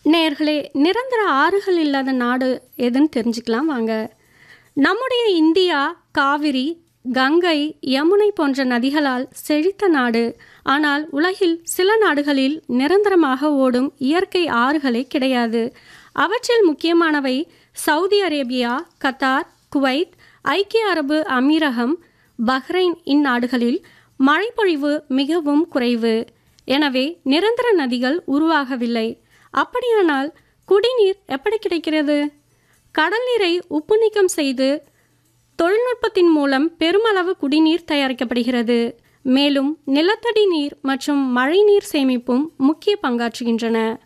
நேர்களே நிரந்தர ஆறுகள் இல்லாத நாடு எதுன்னு தெரிஞ்சுக்கலாம் வாங்க நம்முடைய இந்தியா காவிரி கங்கை யமுனை போன்ற நதிகளால் செழித்த நாடு ஆனால் உலகில் சில நாடுகளில் நிரந்தரமாக ஓடும் இயற்கை ஆறுகளே கிடையாது அவற்றில் முக்கியமானவை சவுதி அரேபியா கத்தார் குவைத் ஐக்கிய அரபு அமீரகம் பஹ்ரைன் இந்நாடுகளில் மழைப்பொழிவு மிகவும் குறைவு எனவே நிரந்தர நதிகள் உருவாகவில்லை அப்படியானால் குடிநீர் எப்படி கிடைக்கிறது கடல் நீரை உப்பு நீக்கம் செய்து தொழில்நுட்பத்தின் மூலம் பெருமளவு குடிநீர் தயாரிக்கப்படுகிறது மேலும் நிலத்தடி நீர் மற்றும் மழைநீர் சேமிப்பும் முக்கிய பங்காற்றுகின்றன